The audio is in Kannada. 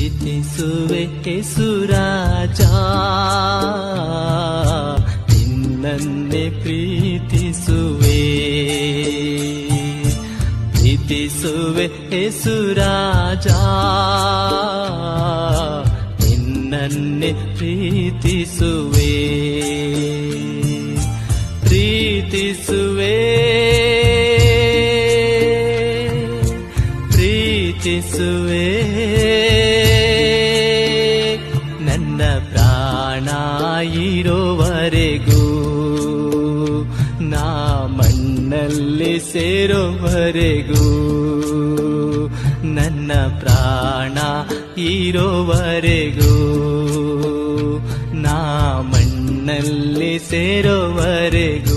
ಪ್ರೀತಿಸುವೆ ಹೆಸುರಾಜ ನಿನ್ನನ್ನೇ ಪ್ರೀತಿಸುವೆ ಪ್ರೀತಿಸುವೆ ಹೆಸುರಾಜ ನಿನ್ನನ್ನೇ ಪ್ರೀತಿಸುವೆ ಪ್ರೀತಿಸುವೆ ಪ್ರೀತಿಸುವೆ ನನ್ನ ಪ್ರಾಣ ಇರೋವರೆಗೂ ನಾ ಮಣ್ಣಲ್ಲಿ ಸೇರೋವರೆಗೂ ನನ್ನ ಪ್ರಾಣ ಇರೋವರೆಗೂ ನಾ ಮಣ್ಣಲ್ಲಿ ಸೇರೋವರೆಗೂ